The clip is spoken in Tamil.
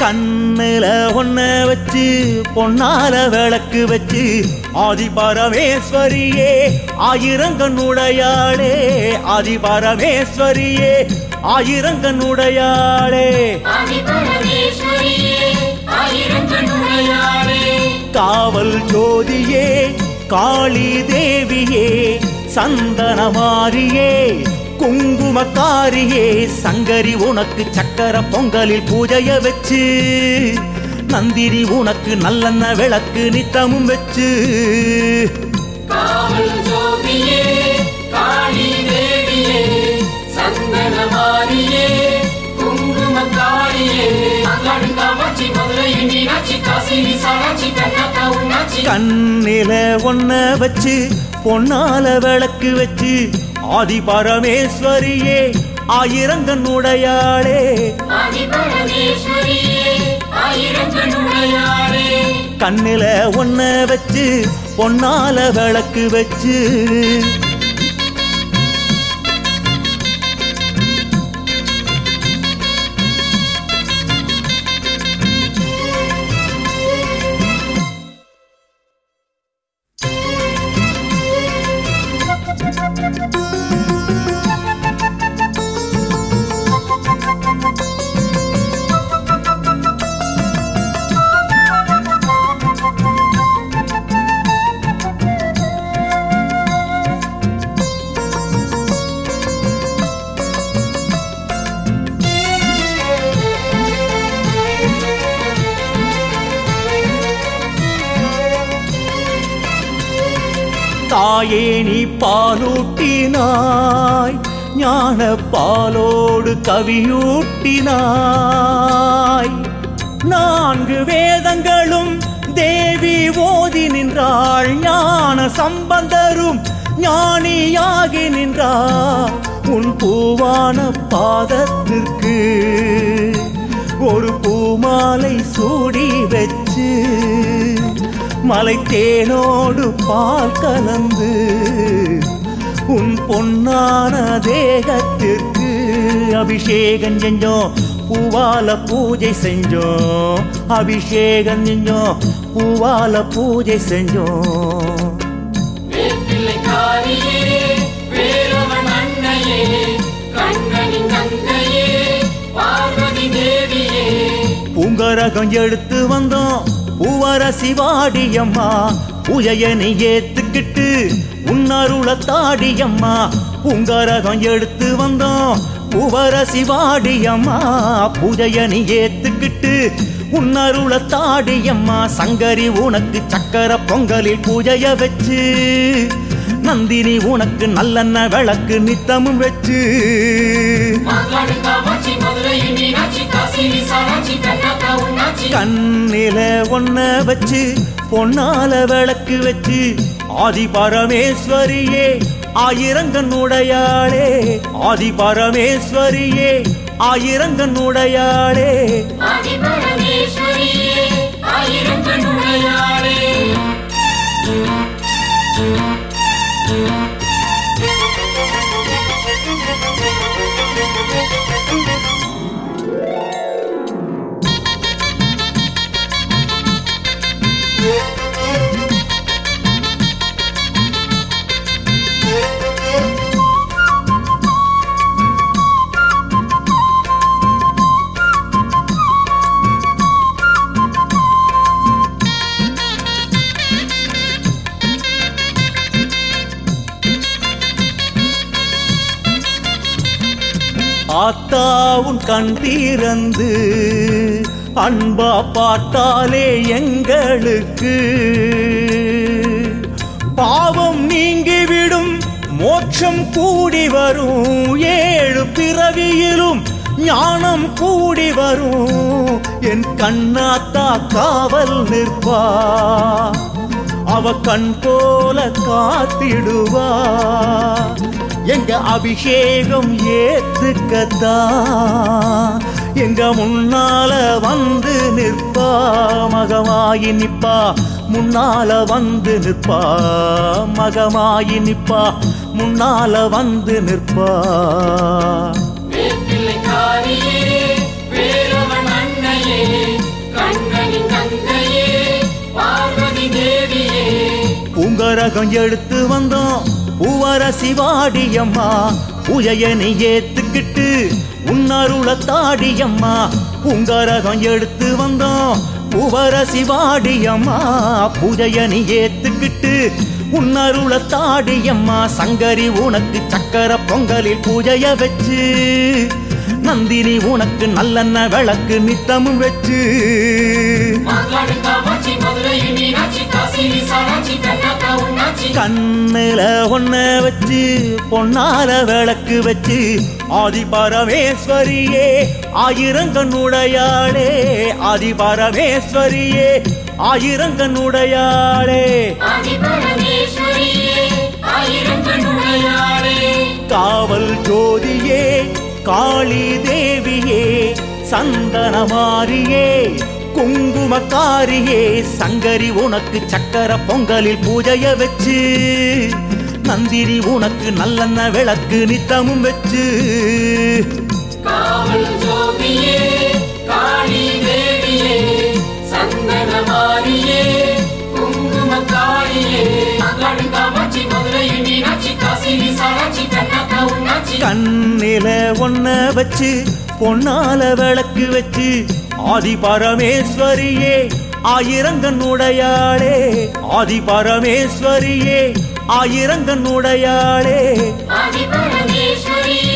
கண்ணுல ஒன்ன வச்சு பொன்னால விளக்கு வச்சு ஆதி பரமேஸ்வரியே ஆயிரங்கண்ணுடையாளே ஆதி பரமேஸ்வரியே ஆயிரங்கண்ணுடையாளே ஆதிபரமேஸ்வரியே ஆயிரங்கண்ணுடையாளே காவல் ஜோதியே காளி தேவியே சந்தனமாரியே குங்குமக்காரியே சங்கரி உனக்கு சக்கர பொங்கலில் பூஜைய வச்சு நந்தினி உனக்கு நல்லெண்ண விளக்கு நித்தமும் வச்சு காவல் ஜோதியே காளி தேவியே சந்தனமாரியே குங்குமக்காரியே அங்காடி காமாட்சி மதுரை மீனாட்சி காசி விசாலாட்சி கண்ணாத்தா உண்ணாச்சி கண்ணில ஒன்ன வச்சு பொன்னால விளக்கு வச்சு ஆதி பரமேஸ்வரியே ஆயிரங்கண்ணுடையாளே ஆதிபரமேஸ்வரியே ஆயிரங்கண்ணுடையாளே கண்ணில ஒன்ன வச்சு பொன்னால விளக்கு வச்சு தாயே நீ பாலூட்டினாய் ஞான பாலோடு கவியூட்டினாய் நான்கு வேதங்களும் தேவி ஓதி நின்றாள் ஞான சம்பந்தரும் ஞானியாகி நின்றார் உன் பூவான பாதத்திற்கு ஒரு பூமாலை சூடி வச்சு மலை தேனோடு பால் கலந்து உன் பொன்னான தேகத்திற்கு அபிஷேகம் செஞ்சோம் பூவால பூஜை செஞ்சோம் அபிஷேகம் செஞ்சோம் பூவால பூஜை செஞ்சோம் வேப்பிள்ளை காரியே வேலவன் அன்னையே கண்ணனின் தந்தையே பார்வதி தேவியே பூங்கரகம் எடுத்து வந்தோம் பூவர சிவாடியம்மா பூஜையனை ஏத்துக்கிட்டு உன்னருள தாடியம்மா பூங்கரகம் எடுத்து வந்தோம் பூவர சிவாடியம்மா பூஜையனை ஏத்துக்கிட்டு உன்னருள தாடியம்மா சங்கரி உனக்கு சக்கர பொங்கலில் பூஜைய வச்சு நந்தினி உனக்கு நல்லெண்ண விளக்கு நித்தமும் வச்சு மாங்காடு காமாட்சி மதுரை மீனாட்சி காசி விசாலாட்சி கண்ணாத்தா உண்ணாச்சி கண்ணில ஒன்ன வச்சு பொன்னால விளக்கு வச்சு ஆதி பரமேஸ்வரியே ஆயிரங்கண்ணுடையாளே ஆதி பரமேஸ்வரியே ஆயிரங்கண்ணுடையாளே ஆதிபரமேஸ்வரியே ஆயிரங்கண்ணுடையாளே ஆத்தா உன் கண் தீரந்து அன்பா பார்த்தாலே எங்களுக்கு பாவம் நீங்கிவிடும் மோட்சம் கூடி வரும் ஏழு பிறவியிலும் ஞானம் கூடி வரும் என் கண்ணாத்தா காவல் நிற்பா அவ கண் போல காத்திடுவா எங்க அபிஷேகம் ஏத்துக்கத்தா எங்க முன்னால வந்து நிற்பா மகமாயி நிப்பா முன்னால வந்து நிற்பா மகமாயி நிப்பா முன்னால வந்து நிற்பா வேப்பிள்ளை காரியே வேலவன் அன்னையே பூங்கரகம் எடுத்து வந்தோம் பூவரசி வாடியம்மா பூஜைய நீ ஏத்துக்கிட்டு உன்னருள தாடியம்மா பூங்கரகம் எடுத்து வந்தோம் பூவரசி வாடியம்மா பூஜைய நீ ஏத்துக்கிட்டு உன்னருள தாடியம்மா சங்கரி உனக்கு சக்கர பொங்கலில் பூஜைய வச்சு நந்தினி உனக்கு நல்லெண்ண விளக்கு நித்தமும் வச்சு மாங்காடு காமாட்சி மதுரை மீனாட்சி காசி விசாலாட்சி கண்ணாத்தா உண்ணாச்சி கண்ணுல ஒன்ன வச்சு பொன்னால விளக்கு வச்சு ஆதி பரமேஸ்வரியே ஆயிரங்கண்ணுடையாளே ஆதி பரமேஸ்வரியே ஆயிரங்கண்ணுடையாளே ஆதி பரமேஸ்வரியே ஆயிரம் கண்ணுடையாளே காவல் ஜோதியே காளி தேவியே சந்தனமாரியே குங்குமக்காரியே சங்கரி உனக்கு சக்கர பொங்கலில் பூஜைய வச்சு நந்திரி உனக்கு நல்லெண்ண விளக்கு நித்தமும் வச்சு காவல் ஜோதியே காளி தேவியே சந்தன மாரியே குங்குமக்காரியே மாங்காடு காமாட்சி மதுரை மீனாட்சி காசி விசாலாட்சி கண்ணாத்தா உண்ணாச்சி கண்ணில ஒன்ன வச்சு பொன்னால விளக்கு வச்சு ஆதி பரமேஸ்வரியே ஆயிரங்கண்ணுடையாளே ஆதி பரமேஸ்வரியே ஆயிரங்கண்ணுடையாளே ஆதி பரமேஸ்வரியே